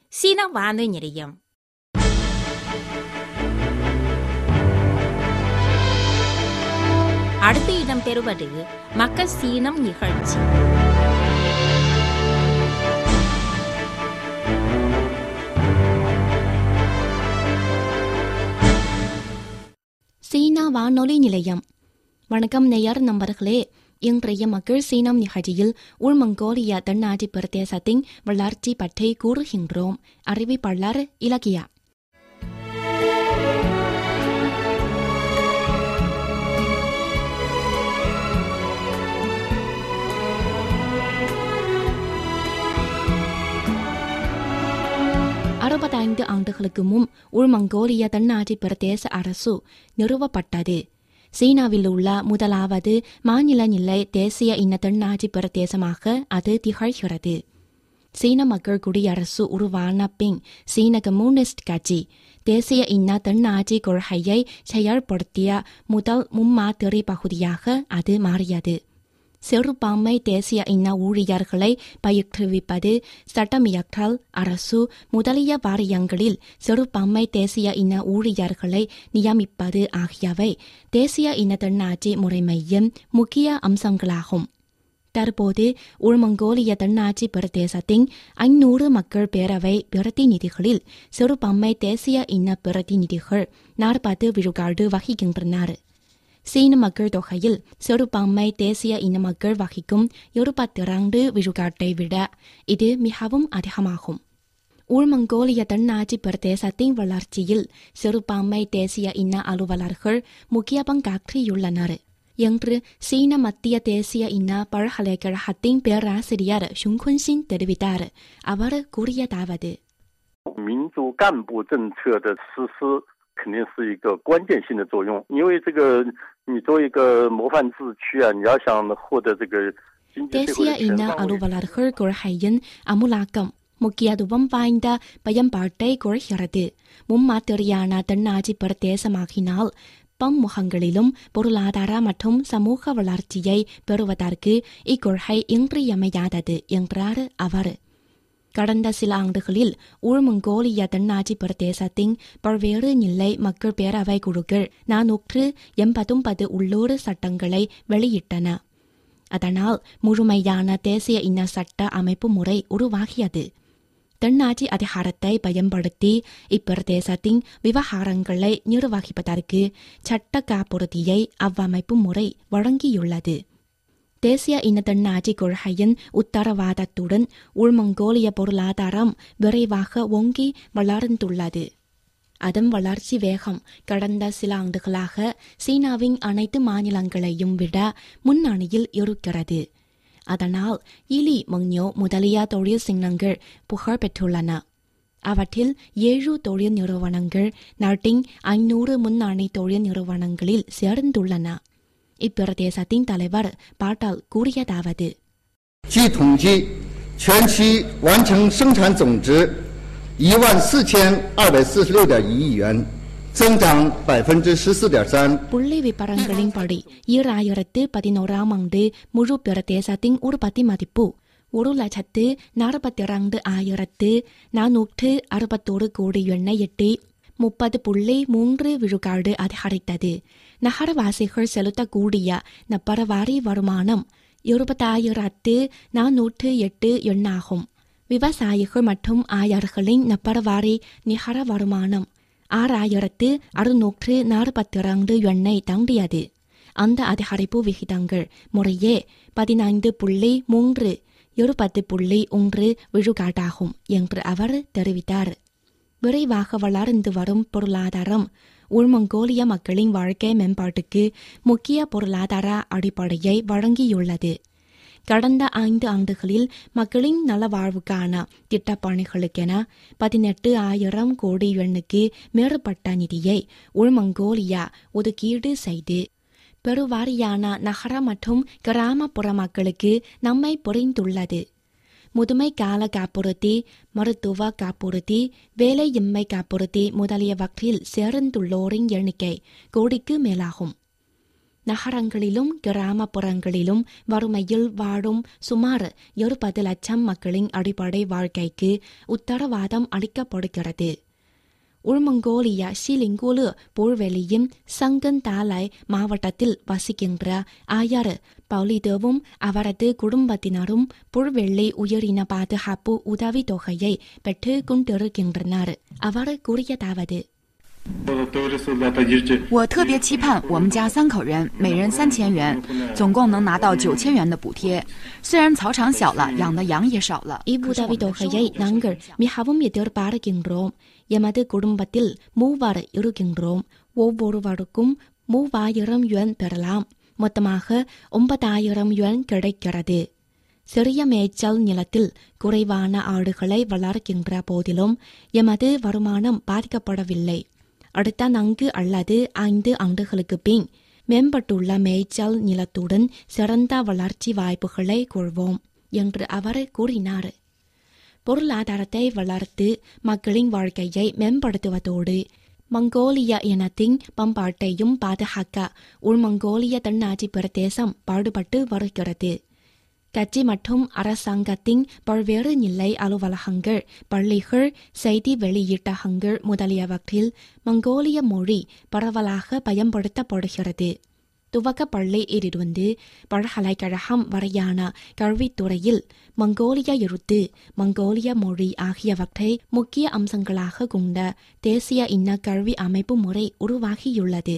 சீன வானொலி நிலையம் அடுத்து இடம்பெறுவது மக்கள் சீனம் நிகழ்ச்சி சீனா வானொலி நிலையம் வணக்கம் நேயர் நண்பர்களே இன்றைய மக்கள் சீனம் நிகழ்ச்சியில் உள் மங்கோலியா தென்னாட்சி பிரதேசத்தின் வளர்ச்சி பற்றி கூறுகின்றோம் அறிவிப்பாளர் இலக்கியா அறுபத்தைந்து ஆண்டுகளுக்கு முன் உள் மங்கோலிய தென்னாட்சி பிரதேச அரசு நிறுவப்பட்டது சீனாவில் உள்ள முதலாவது மாநில நிலை தேசிய இன தென்னாட்சி பிரதேசமாக அது திகழ்கிறது சீன மக்கள் குடியரசு உருவான பின் சீன கம்யூனிஸ்ட் கட்சி தேசிய இன தென்னாட்சி கொள்கையை செயல்படுத்திய முதல் முன்மாதிரி பகுதியாக அது மாறியது சிறுபான்மை தேசிய இன ஊழியர்களை பயிற்றுவிப்பது சட்டமியற்றல் அரசு முதலிய வாரியங்களில் சிறுபான்மை தேசிய இன ஊழியர்களை நியமிப்பது ஆகியவை தேசிய இன தென்னாட்சி முறைமையின் முக்கிய அம்சங்களாகும் தற்போது உள்மங்கோலிய தென்னாட்சி பிரதேசத்தின் ஐநூறு மக்கள் பேரவை பிரதிநிதிகளில் சிறுபான்மை தேசிய இன பிரதிநிதிகள் நாற்பது விழுக்காடு வகிக்கின்றனர் சீன மக்கள் தொகையில் சிறுபான்மை தேசிய இன மக்கள் வகிக்கும் இருபத்திரண்டு விழுக்காட்டை விட இது மிகவும் அதிகமாகும் உள்மங்கோலிய தென்னாட்சி பிரதேசத்தின் வளர்ச்சியில் சிறுபான்மை தேசிய இன அலுவலர்கள் முக்கிய பங்காற்றியுள்ளனர் என்று சீன மத்திய தேசிய இன பல்கலைக்கழகத்தின் பேராசிரியர் ஷுங்குன்சின் தெரிவித்தார் அவர் கூறியதாவது 民族干部政策的实施肯定是一个关键性的作用，因为这个你作为一个模范自区啊，你要想获得这个经济社 தேசிய 会的 இன 全方位 அலுவலர்கள் கொள்கையின் அமுலாக்கம் முக்கியத்துவம் வாய்ந்த பயன்பாட்டை குறைகிறது முன்மாதிரியான தென்னாட்சி பிரதேசமாகினால் பன்முகங்களிலும் பொருளாதார மற்றும் சமூக வளர்ச்சியை பெறுவதற்கு இக்கொள்கை இன்றியமையாதது என்றார் அவர் கடந்த சில ஆண்டுகளில் உள் மங்கோலிய தென்னாட்சி பிரதேசத்தின் பல்வேறு நிலை மக்கள் பேரவை குழுக்கள் நானூற்று எண்பத்தொன்பது உள்ளூர் சட்டங்களை வெளியிட்டன அதனால் முழுமையான தேசிய இன சட்ட அமைப்பு முறை உருவாகியது தென்னாட்சி அதிகாரத்தை பயன்படுத்தி இப்பிரதேசத்தின் விவகாரங்களை நிர்வகிப்பதற்கு சட்ட காப்புறுதியை அவ்வமைப்பு முறை வழங்கியுள்ளது தேசிய இன தென்னாட்சி கொள்கையின் உத்தரவாதத்துடன் உள்மங்கோலிய பொருளாதாரம் விரைவாக ஓங்கி வளர்ந்துள்ளது அதன் வளர்ச்சி வேகம் கடந்த சில ஆண்டுகளாக சீனாவின் அனைத்து மாநிலங்களையும் விட முன்னணியில் இருக்கிறது அதனால் இலி மங்யோ முதலிய தொழில் சின்னங்கள் புகழ் பெற்றுள்ளன அவற்றில் ஏழு தொழில் நிறுவனங்கள் நாட்டின் ஐநூறு முன்னணி தொழில் நிறுவனங்களில் சேர்ந்துள்ளன இப்பிரதேசத்தின் தலைவர் பாட்டால் கூறியதாவது 据统计，全期完成生产总值一万四千二百四十六点一亿元，增长百分之十四点三。 புள்ளி விபரங்களின்படி ஈராயிரத்து பதினோராம் ஆண்டு முழு பிரதேசத்தின் உற்பத்தி மதிப்பு ஒரு லட்சத்து நாற்பத்தி இரண்டு ஆயிரத்து நானூற்று அறுபத்தோரு கோடி எண்ணெய் எட்டி முப்பது புள்ளி மூன்று விழுக்காடு அதிகரித்தது நகரவாசிகள் செலுத்தக்கூடிய நப்பரவாரி வருமானம் இருபத்தாயிரத்து நானூற்று எட்டு எண்ணாகும் விவசாயிகள் மற்றும் ஆயர்களின் நப்பரவாரி நிகர வருமானம் ஆறாயிரத்து அறுநூற்று நாற்பத்தி இரண்டு எண்ணெய் தாண்டியது அந்த அதிகரிப்பு விகிதங்கள் முறையே பதினைந்து புள்ளி மூன்று இருபது புள்ளி ஒன்று விழுக்காட்டாகும் என்று அவர் தெரிவித்தார் விரைவாக வளர்ந்து வரும் பொருளாதாரம் உள்மங்கோலிய மக்களின் வாழ்க்கை மேம்பாட்டுக்கு முக்கிய பொருளாதார அடிப்படையை வழங்கியுள்ளது கடந்த ஐந்து ஆண்டுகளில் மக்களின் நலவாழ்வுக்கான திட்டப்பணிகளுக்கென பதினெட்டு ஆயிரம் கோடி எண்ணுக்கு மேற்பட்ட நிதியை உள்மங்கோலியா ஒதுக்கீடு செய்து பெருவாரியான நகர மற்றும் கிராமப்புற மக்களுக்கு நம்மை புரிந்துள்ளது முதுமை கால காப்புறுதி மருத்துவ காப்புறுதி வேலையின்மை காப்புறுதி முதலியவற்றில் சேர்ந்துள்ளோரின் எண்ணிக்கை கோடிக்கு மேலாகும் நகரங்களிலும் கிராமப்புறங்களிலும் வறுமையில் வாழும் சுமார் இருபது லட்சம் மக்களின் அடிப்படை வாழ்க்கைக்கு உத்தரவாதம் அளிக்கப்படுகிறது உள்மங்கோலியா ஷிலிங்குலு புல்வெளியும் சங்கன் தாலாய் மாவட்டத்தில் வசிக்கின்ற ஆயர் பௌலிதேவும் அவரது குடும்பத்தினரும் புல்வெள்ளி உயிரின பாதுகாப்பு உதவித் தொகையை பெற்றுக் கொண்டிருக்கின்றனர் அவர் கூறியதாவது 我特别期盼我们家三口人每人三千元，总共能拿到九千元的补贴。虽然草场小了，养的羊也少了， இவ்வுதவித் தொகையை நாங்கள் மிகவும் எதிர்பார்க்கின்றோம் எமது குடும்பத்தில் மூவர் இருக்கின்றோம் ஒவ்வொருவருக்கும் மூவாயிரம் யுவான் பெறலாம் மொத்தமாக ஒன்பதாயிரம் யுவான் கிடைக்கிறது சிறிய மேய்ச்சல் நிலத்தில் குறைவான ஆடுகளை வளர்க்கின்ற போதிலும் எமது வருமானம் பாதிக்கப்படவில்லை அடுத்த நான்கு அல்லது ஐந்து ஆண்டுகளுக்கு பின் மேம்பட்டுள்ள மேய்ச்சல் நிலத்துடன் சிறந்த வளர்ச்சி வாய்ப்புகளை கொள்வோம் என்று அவர் கூறினார் பொருளாதாரத்தை வளர்த்து மக்களின் வாழ்க்கையை மேம்படுத்துவதோடு மங்கோலிய இனத்தின் பண்பாட்டையும் பாதுகாக்க உள்மங்கோலிய தன்னாட்சி பிரதேசம் பாடுபட்டு வருகிறது கட்சி மற்றும் அரசாங்கத்தின் பல்வேறு நிலை அலுவலகங்கள் பள்ளிகள் செய்தி வெளியீட்டகங்கள் முதலியவற்றில் மங்கோலிய மொழி பரவலாக பயன்படுத்தப்படுகிறது துவக்கப்பள்ளி இருந்து பல்கலைக்கழகம் வரையான கல்வித்துறையில் மங்கோலிய எழுத்து மங்கோலிய மொழி ஆகியவற்றை முக்கிய அம்சங்களாக கொண்ட தேசிய இன கல்வி அமைப்பு முறை உருவாகியுள்ளது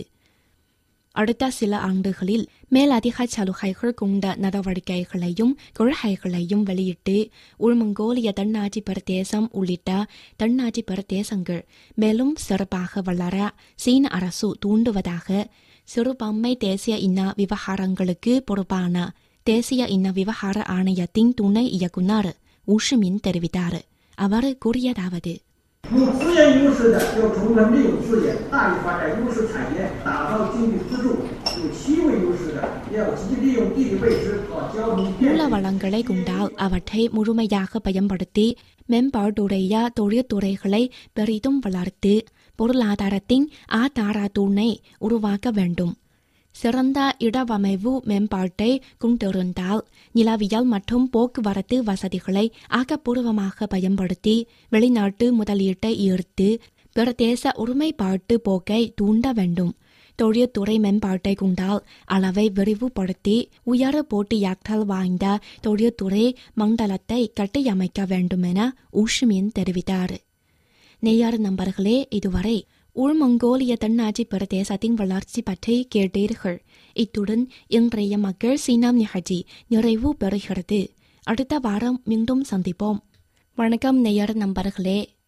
அடுத்த சில ஆண்டுகளில் மேலதிக சலுகைகள் கொண்ட நடவடிக்கைகளையும் கொள்கைகளையும் வெளியிட்டு உள்மங்கோலிய தன்னாட்சி பிரதேசம் உள்ளிட்ட தன்னாட்சி பிரதேசங்கள் மேலும் சிறப்பாக வளர சீன அரசு தூண்டுவதாக சிறுபான்மை தேசிய இன விவகாரங்களுக்கு பொறுப்பான தேசிய இன விவகார ஆணையத்தின் துணை இயக்குநர் உஷிமின் தெரிவித்தார் அவர் கூறியதாவது 有资源优势的要充分利用资源，大力发展优势产业，打造经济支柱；有气味优势的，也要积极利用地理位置和交通便 மூல 利。 வளங்களை கொண்டால் அவற்றை முழுமையாக பயன்படுத்தி மேம்பாடுடைய தொழிற்துறைகளை பெரிதும் வளர்த்து பொருளாதாரத்தின் ஆதார தூணை உருவாக்க வேண்டும் சிறந்த இடவமைவு மேம்பாட்டை கொண்டிருந்தால் நிலவியல் மற்றும் போக்குவரத்து வசதிகளை ஆக்கப்பூர்வமாக பயன்படுத்தி வெளிநாட்டு முதலீட்டை ஈர்த்து பிரதேச ஒருமைப்பாட்டு போக்கை தூண்ட வேண்டும் தொழில்துறை மேம்பாட்டை கொண்டால் அளவை விரிவுபடுத்தி உயர போட்டியாற்றல் வாய்ந்த தொழில்துறை மண்டலத்தை கட்டியமைக்க வேண்டுமென உஷ்மின் தெரிவித்தார் நேயார் நண்பர்களே இதுவரை உள்மங்கோலிய தன்னாட்சி பிரதேசத்தின் வளர்ச்சி பற்றி கேட்டீர்கள் இத்துடன் இன்றைய மக்கள் சீனாம் நிகழ்ச்சி நிறைவு பெறுகிறது அடுத்த வாரம் மீண்டும் சந்திப்போம் வணக்கம் நேயர் நண்பர்களே